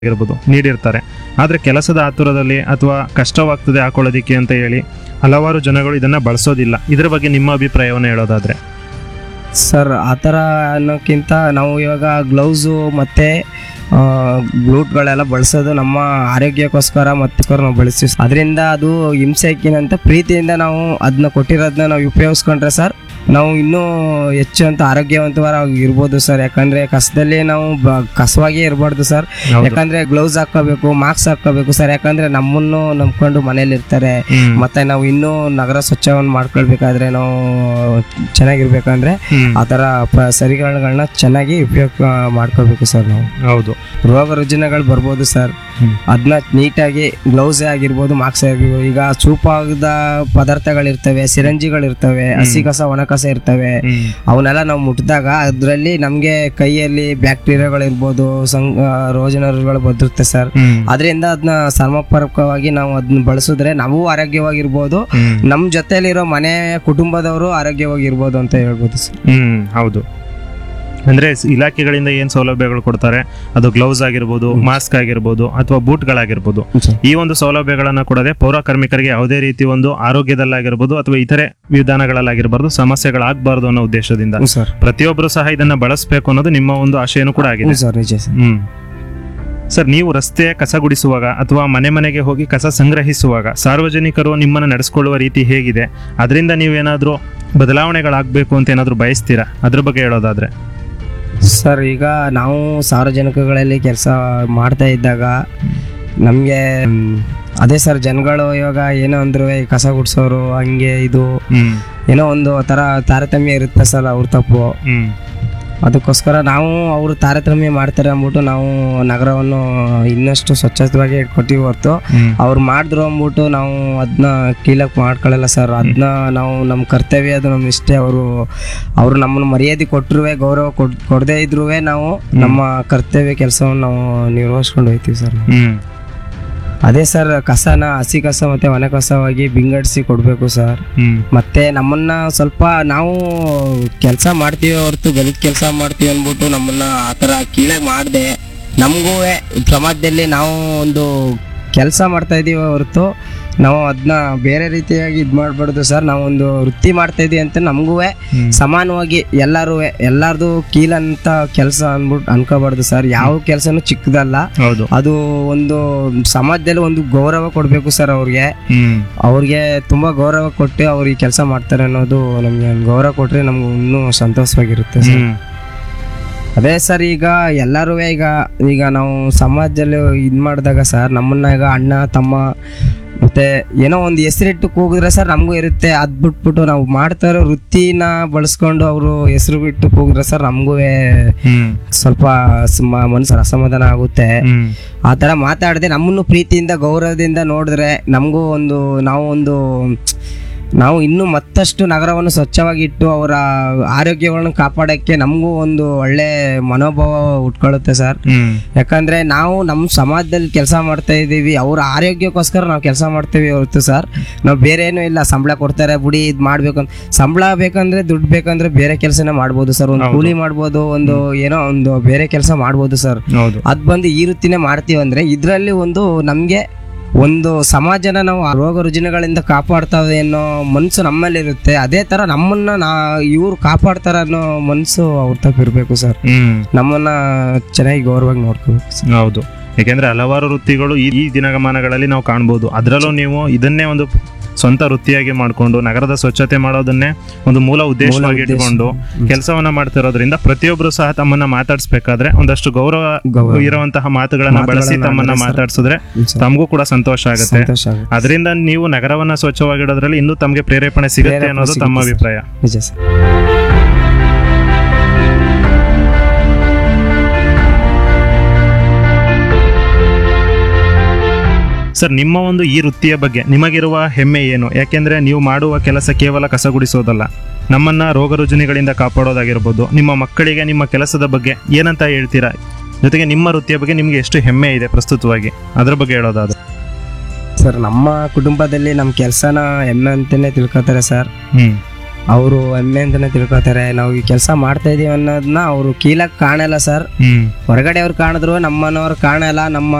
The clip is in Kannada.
ಆಗಿರ್ಬೋದು ನೀಡಿರ್ತಾರೆ ಆದರೆ ಕೆಲಸದ ಆತುರದಲ್ಲಿ ಅಥವಾ ಕಷ್ಟವಾಗ್ತದೆ ಹಾಕೊಳ್ಳೋದಿಕ್ಕೆ ಅಂತ ಹೇಳಿ ಹಲವಾರು ಜನಗಳು ಇದನ್ನ ಬಳಸೋದಿಲ್ಲ ಇದ್ರ ಬಗ್ಗೆ ನಿಮ್ಮ ಅಭಿಪ್ರಾಯವನ್ನು ಹೇಳೋದಾದ್ರೆ ಸರ್ ಆ ಥರ ಅನ್ನೋಕ್ಕಿಂತ ನಾವು ಇವಾಗ ಗ್ಲೌಸು ಮತ್ತು ಗ್ಲೂಟ್ಗಳೆಲ್ಲ ಬಳಸೋದು ನಮ್ಮ ಆರೋಗ್ಯಕ್ಕೋಸ್ಕರ ಮತ್ತು ನಾವು ಬಳಸ್ತೀವಿ ಅದರಿಂದ ಅದು ಹಿಂಸೆಕ್ಕಿನಂತ ಪ್ರೀತಿಯಿಂದ ನಾವು ಅದನ್ನ ಕೊಟ್ಟಿರೋದನ್ನ ನಾವು ಉಪಯೋಗಿಸ್ಕೊಂಡ್ರೆ ಸರ್ ನಾವು ಇನ್ನೂ ಹೆಚ್ಚು ಅಂತ ಆರೋಗ್ಯವಂತವಾಗಿ ಇರ್ಬೋದು ಸರ್ ಯಾಕಂದರೆ ಕಸದಲ್ಲಿ ನಾವು ಬ ಕಸವಾಗೇ ಇರಬಾರ್ದು ಸರ್ ಹೌದು. ಯಾಕಂದರೆ ಗ್ಲೌಸ್ ಹಾಕೋಬೇಕು ಮಾಸ್ಕ್ ಹಾಕೋಬೇಕು ಸರ್ ಯಾಕಂದರೆ ನಮ್ಮನ್ನು ನಂಬ್ಕೊಂಡು ಮನೇಲಿ ಇರ್ತಾರೆ ಹ್ಮ್. ಮತ್ತೆ ನಾವು ಇನ್ನೂ ನಗರ ಸ್ವಚ್ಛವನ್ನು ಮಾಡ್ಕೊಳ್ಬೇಕಾದ್ರೆ ನಾವು ಚೆನ್ನಾಗಿರ್ಬೇಕಂದ್ರೆ ಹ್ಮ್. ಆ ಥರ ಪ ಸರಿಗಳನ್ನ ಚೆನ್ನಾಗಿ ಉಪಯೋಗ ಮಾಡ್ಕೋಬೇಕು ಸರ್ ನಾವು ಹೌದು ರೋಗ ರುಜಿನಗಳು ಬರ್ಬೋದು ಸರ್ ಹ್ಮ್. ಅದನ್ನ ನೀಟಾಗಿ ಗ್ಲೌಸೇ ಆಗಿರ್ಬೋದು ಮಾಸ್ಕ್ ಆಗಿರ್ಬೋದು ಈಗ ಚೂಪಾಗದ ಪದಾರ್ಥಗಳಿರ್ತವೆ ಸಿರಂಜಿಗಳಿರ್ತವೆ ಹಸಿ ಕಸ ಒಣ ಕಸ ಇರ್ತವೆ ಹ್ಮ್. ಅವನ್ನೆಲ್ಲ ನಾವು ಮುಟ್ಟಿದಾಗ ಅದರಲ್ಲಿ ನಮಗೆ ಕೈಯಲ್ಲಿ ಬ್ಯಾಕ್ಟೀರಿಯಾಗಳಿರ್ಬೋದು ಸಂ ರೋಜನರುಗಳು ಬದಿರುತ್ತೆ ಸರ್ ಹ್ಮ್. ಅದರಿಂದ ಅದನ್ನ ಸಮರ್ಪಕವಾಗಿ ನಾವು ಅದನ್ನ ಬಳಸಿದ್ರೆ ನಾವು ಆರೋಗ್ಯವಾಗಿರ್ಬೋದು ಹ್ಮ್. ನಮ್ಮ ಜೊತೆಲಿರೋ ಮನೆ ಕುಟುಂಬದವರು ಆರೋಗ್ಯವಾಗಿರ್ಬೋದು ಅಂತ ಹೇಳ್ಬೋದು ಸರ್ ಹ್ಮ್ ಹೌದು ಅಂದ್ರೆ ಸ್- ಇಲಾಖೆಗಳಿಂದ ಏನ್ ಸೌಲಭ್ಯಗಳು ಕೊಡ್ತಾರೆ ಅದು ಗ್ಲೌಸ್ ಆಗಿರ್ಬೋದು ಮಾಸ್ಕ್ ಆಗಿರ್ಬೋದು ಅಥವಾ ಬೂಟ್ಗಳಾಗಿರ್ಬೋದು ಈ ಒಂದು ಸೌಲಭ್ಯಗಳನ್ನ ಕೊಡದೆ ಪೌರ ಕಾರ್ಮಿಕರಿಗೆ ಯಾವುದೇ ರೀತಿ ಒಂದು ಆರೋಗ್ಯದಲ್ಲಾಗಿರ್ಬೋದು ಅಥವಾ ಇತರೆ ವಿಧಾನಗಳಲ್ಲಾಗಿರ್ಬಾರ್ದು ಸಮಸ್ಯೆಗಳಾಗಬಾರ್ದು ಅನ್ನೋ ಉದ್ದೇಶದಿಂದ ಹ್ಞೂ ಸರ್ ಪ್ರತಿಯೊಬ್ಬರು ಸಹ ಇದನ್ನ ಬಳಸಬೇಕು ಅನ್ನೋದು ನಿಮ್ಮ ಒಂದು ಆಶಯನೂ ಕೂಡ ಆಗಿದೆ ಹ್ಞೂ ಸರ್ ನಿಜ ಸರ್ ಹ್ಮ್ ಸರ್ ನೀವು ರಸ್ತೆ ಕಸ ಗುಡಿಸುವಾಗ ಅಥವಾ ಮನೆ ಮನೆಗೆ ಹೋಗಿ ಕಸ ಸಂಗ್ರಹಿಸುವಾಗ ಸಾರ್ವಜನಿಕರು ನಿಮ್ಮನ್ನು ನಡೆಸ್ಕೊಳ್ಳುವ ರೀತಿ ಹೇಗಿದೆ ಅದರಿಂದ ನೀವೇನಾದ್ರೂ ಬದಲಾವಣೆಗಳಾಗಬೇಕು ಅಂತ ಏನಾದರೂ ಬಯಸ್ತೀರಾ ಅದ್ರ ಬಗ್ಗೆ ಹೇಳೋದಾದ್ರೆ ಸರ್ ಈಗ ನಾವು ಸಾರ್ವಜನಿಕಗಳಲ್ಲಿ ಕೆಲಸ ಮಾಡ್ತಾ ಇದ್ದಾಗ ನಮಗೆ ಅದೇ ಸರ್ ಜನಗಳು ಇವಾಗ ಏನೋ ಅಂದ್ರು "ಏ, ಕಸ ಗುಡ್ಸೋರು ಹಂಗೆ ಇದು ಹ್ಮ್ ಏನೋ ಒಂದು ಥರ ತಾರತಮ್ಯ ಇರುತ್ತೆ ಸರ್ ಅವ್ರ ತಪ್ಪು ಹ್ಮ್ ಅದಕ್ಕೋಸ್ಕರ ನಾವು ಅವರು ತಾರತಮ್ಯ ಮಾಡ್ತಾರೆ ಅಂದ್ಬಿಟ್ಟು ನಾವು ನಗರವನ್ನು ಇನ್ನಷ್ಟು ಸ್ವಚ್ಛತೆಯಾಗಿ ಇಟ್ಕೊತೀವಿ ಹೊರತು ಹ್ಮ್ ಅವ್ರು ಮಾಡಿದ್ರು ಅಂದ್ಬಿಟ್ಟು ನಾವು ಅದನ್ನ ಕೀಳಕ್ಕೆ ಮಾಡ್ಕೊಳ್ಳಲ್ಲ ಸರ್ ಅದನ್ನ ನಾವು ನಮ್ಮ ಕರ್ತವ್ಯ ಅದು ನಮ್ಮ ಇಷ್ಟೇ ಅವರು ಅವರು ನಮ್ಮನ್ನು ಮರ್ಯಾದೆ ಕೊಟ್ಟರು ಗೌರವ ಕೊಡ್ ಕೊಡದೇ ಇದ್ರೂ ನಾವು ನಮ್ಮ ಕರ್ತವ್ಯ ಕೆಲಸವನ್ನು ನಾವು ನಿರ್ವಹಿಸ್ಕೊಂಡು ಹೋಗ್ತೀವಿ ಸರ್ ಹ್ಮ್ ಅದೇ ಸರ್ ಕಸನ ಹಸಿ ಕಸ ಮತ್ತು ಒಣ ಕಸವಾಗಿ ವಿಂಗಡಿಸಿ ಕೊಡಬೇಕು ಸರ್ ಹ್ಮ್ ಮತ್ತೆ ನಮ್ಮನ್ನ ಸ್ವಲ್ಪ ನಾವು ಕೆಲಸ ಮಾಡ್ತೀವಿ ಹೊರತು ಗಲಿದ ಕೆಲಸ ಮಾಡ್ತೀವಿ ಅಂದ್ಬಿಟ್ಟು ನಮ್ಮನ್ನ ಆ ಥರ ಕೀಳಾಗಿ ಮಾಡದೆ ನಮಗೂ ಸಮಾಜದಲ್ಲಿ ನಾವು ಒಂದು ಕೆಲಸ ಮಾಡ್ತಾ ಇದೀವಿ ಹೊರತು ನಾವು ಅದನ್ನ ಬೇರೆ ರೀತಿಯಾಗಿ ಇದು ಮಾಡಬಾರ್ದು ಸರ್ ನಾವು ಒಂದು ವೃತ್ತಿ ಮಾಡ್ತಾ ಇದೀವಿ ಅಂತ ನಮಗೂ ಹ್ಮ್. ಸಮಾನವಾಗಿ ಎಲ್ಲರೂ ಎಲ್ಲಾರ್ದು ಕೀಲಂತ ಕೆಲಸ ಅನ್ಬಿಟ್ಟು ಅನ್ಕೋಬಾರ್ದು ಸರ್ ಯಾವ ಕೆಲಸನೂ ಚಿಕ್ಕದಲ್ಲ ಹೌದು ಅದು ಒಂದು ಸಮಾಜದಲ್ಲಿ ಒಂದು ಗೌರವ ಕೊಡಬೇಕು ಸರ್ ಅವ್ರಿಗೆ ಹ್ಮ್ ಅವ್ರಿಗೆ ತುಂಬಾ ಗೌರವ ಕೊಟ್ಟು ಅವ್ರಿಗೆ ಕೆಲಸ ಮಾಡ್ತಾರೆ ಅನ್ನೋದು ನಮ್ಗೆ ಒಂದ್ ಗೌರವ ಕೊಟ್ರೆ ನಮ್ಗೆ ಇನ್ನೂ ಸಂತೋಷವಾಗಿರುತ್ತೆ ಸರ್ ಹ್ಮ್ ಅದೇ ಸರ್ ಈಗ ಎಲ್ಲರೂ ಈಗ ಈಗ ನಾವು ಸಮಾಜದಲ್ಲಿ ಇದು ಮಾಡಿದಾಗ ಸರ್ ನಮ್ಮನ್ನ ಈಗ ಅಣ್ಣ ತಮ್ಮ ಮತ್ತೆ ಏನೋ ಒಂದು ಹೆಸರಿಟ್ಟು ಕೂಗಿದ್ರೆ ಸರ್ ನಮಗೂ ಇರುತ್ತೆ ಅದ್ ಬಿಟ್ಬಿಟ್ಟು ನಾವು ಮಾಡ್ತಾ ಇರೋ ವೃತ್ತಿನ ಬಳಸ್ಕೊಂಡು ಅವರು ಹೆಸರು ಬಿಟ್ಟು ಕೂಗಿದ್ರೆ ಸರ್ ನಮಗೂ ಹ್ಮ್ ಸ್ವಲ್ಪ ಸುಮ್ಮ ಮನಸ್ಸು ಅಸಮಾಧಾನ ಆಗುತ್ತೆ ಹ್ಮ್ ಆ ಥರ ಮಾತಾಡದೆ ನಮ್ಮನ್ನು ಪ್ರೀತಿಯಿಂದ ಗೌರವದಿಂದ ನೋಡಿದ್ರೆ ನಮಗೂ ಒಂದು ನಾವು ಒಂದು ನಾವು ಇನ್ನೂ ಮತ್ತಷ್ಟು ನಗರವನ್ನು ಸ್ವಚ್ಛವಾಗಿ ಇಟ್ಟು ಅವರ ಆರೋಗ್ಯಗಳನ್ನು ಕಾಪಾಡೋಕ್ಕೆ ನಮಗೂ ಒಂದು ಒಳ್ಳೆ ಮನೋಭಾವ ಉಟ್ಕೊಳ್ಳುತ್ತೆ ಸರ್ ಹ್ಮ್ ಯಾಕಂದ್ರೆ ನಾವು ನಮ್ಮ ಸಮಾಜದಲ್ಲಿ ಕೆಲಸ ಮಾಡ್ತಾ ಇದ್ದೀವಿ ಅವ್ರ ಆರೋಗ್ಯಕ್ಕೋಸ್ಕರ ನಾವು ಕೆಲಸ ಮಾಡ್ತೀವಿ ಹೊರತು ಸರ್ ನಾವು ಬೇರೆ ಏನೂ ಇಲ್ಲ ಸಂಬಳ ಕೊಡ್ತಾರೆ ಬುಡಿ ಇದು ಮಾಡ್ಬೇಕು ಅಂತ ಸಂಬಳ ಬೇಕಂದ್ರೆ ದುಡ್ಡು ಬೇಕಂದ್ರೆ ಬೇರೆ ಕೆಲಸನ ಮಾಡ್ಬೋದು ಸರ್ ಒಂದು ಕೂಲಿ ಮಾಡ್ಬೋದು ಒಂದು ಏನೋ ಒಂದು ಬೇರೆ ಕೆಲಸ ಮಾಡ್ಬೋದು ಸರ್ ಹೌದು ಅದ್ ಬಂದು ಈ ವೃತ್ತಿನೇ ಮಾಡ್ತೀವಿ ಅಂದ್ರೆ ಇದರಲ್ಲಿ ಒಂದು ನಮ್ಗೆ ಒಂದು ಸಮಾಜನ ನಾವು ಆ ರೋಗ ರುಜಿನಗಳಿಂದ ಕಾಪಾಡ್ತಾವೆ ಅನ್ನೋ ಮನ್ಸು ನಮ್ಮಲ್ಲಿರುತ್ತೆ ಅದೇ ತರ ನಮ್ಮನ್ನ ನಾ ಇವ್ರು ಕಾಪಾಡ್ತಾರ ಅನ್ನೋ ಮನ್ಸು ಅವ್ರ ತಪ್ಪ ಇರ್ಬೇಕು ಸರ್ ಹ್ಮ್ ನಮ್ಮನ್ನ ಚೆನ್ನಾಗಿ ಗೌರವವಾಗಿ ನೋಡ್ಕೋಬೇಕು ಸರ್ ಹೌದು ಯಾಕೆಂದ್ರೆ ಹಲವಾರು ವೃತ್ತಿಗಳು ಈ ಈ ದಿನಮಾನಗಳಲ್ಲಿ ನಾವು ಕಾಣ್ಬೋದು ಅದರಲ್ಲೂ ನೀವು ಇದನ್ನೇ ಒಂದು ಸ್ವಂತ ವೃತ್ತಿಯಾಗಿ ಮಾಡಿಕೊಂಡು ನಗರದ ಸ್ವಚ್ಛತೆ ಮಾಡೋದನ್ನೇ ಒಂದು ಮೂಲ ಉದ್ದೇಶವಾಗಿ ಉದ್ದೇಶ. ಇಟ್ಕೊಂಡು ಕೆಲಸವನ್ನ ಮಾಡ್ತಿರೋದ್ರಿಂದ ಪ್ರತಿಯೊಬ್ಬರು ಸಹ ತಮ್ಮನ್ನ ಮಾತಾಡ್ಸ್ಬೇಕಾದ್ರೆ ಒಂದಷ್ಟು ಗೌರವ ಗೌರವ. ಇರುವಂತಹ ಮಾತುಗಳನ್ನ ಬಳಸಿ ಮಾತುಗಳನ್ನ ತಮ್ಮನ್ನ ಬಳಸಿ. ಮಾತಾಡ್ಸಿದ್ರೆ ಹ್ಮ್ ಸರ್. ತಮಗೂ ಕೂಡ ಸಂತೋಷ ಆಗುತ್ತೆ ಸಂತೋಷ ಆಗುತ್ತೆ ಅದರಿಂದ ನೀವು ನಗರವನ್ನ ಸ್ವಚ್ಛವಾಗಿಡೋದ್ರಲ್ಲಿ ಇನ್ನೂ ತಮಗೆ ಪ್ರೇರೇಪಣೆ ಸಿಗುತ್ತೆ ಪ್ರೇರೇಪಣೆ ಅನ್ನೋದು ತಮ್ಮ ಸಿಗುತ್ತೆ ಅಭಿಪ್ರಾಯ ನಿಜ ಸರ್ ಸರ್ ನಿಮ್ಮ ಒಂದು ಈ ವೃತ್ತಿಯ ಬಗ್ಗೆ ನಿಮಗಿರುವ ಹೆಮ್ಮೆ ಏನು ಯಾಕೆಂದ್ರೆ ನೀವು ಮಾಡುವ ಕೆಲಸ ಕೇವಲ ಕಸ ಗುಡಿಸೋದಲ್ಲ ನಮ್ಮನ್ನ ರೋಗ ರುಜಿನಗಳಿಂದ ಕಾಪಾಡೋದಾಗಿರ್ಬೋದು ನಿಮ್ಮ ಮಕ್ಕಳಿಗೆ ನಿಮ್ಮ ಕೆಲಸದ ಬಗ್ಗೆ ಏನಂತ ಹೇಳ್ತೀರಾ ಜೊತೆಗೆ ನಿಮ್ಮ ವೃತ್ತಿಯ ಬಗ್ಗೆ ನಿಮ್ಗೆ ಎಷ್ಟು ಹೆಮ್ಮೆ ಇದೆ ಪ್ರಸ್ತುತವಾಗಿ ಅದ್ರ ಬಗ್ಗೆ ಹೇಳೋದಾದ್ರೆ ಸರ್ ನಮ್ಮ ಕುಟುಂಬದಲ್ಲಿ ನಮ್ಮ ಕೆಲಸನ ಹೆಮ್ಮೆ ಅಂತಾನೆ ತಿಳ್ಕೊತಾರೆ ಸರ್ ಹ್ಮ್ ಅವರು ಹೆಮ್ಮೆ ಅಂತಾನೆ ತಿಳ್ಕೊತಾರೆ ನಾವು ಈ ಕೆಲಸ ಮಾಡ್ತಾ ಇದೀವಿ ಅನ್ನೋದನ್ನ ಅವರು ಕೀಳಕ್ ಕಾಣಲ್ಲ ಸರ್ ಹ್ಮ್ ಹೊರಗಡೆ ಅವ್ರು ಕಾಣಿದ್ರು ನಮ್ಮನವ್ರು ಕಾಣಲ್ಲ ನಮ್ಮ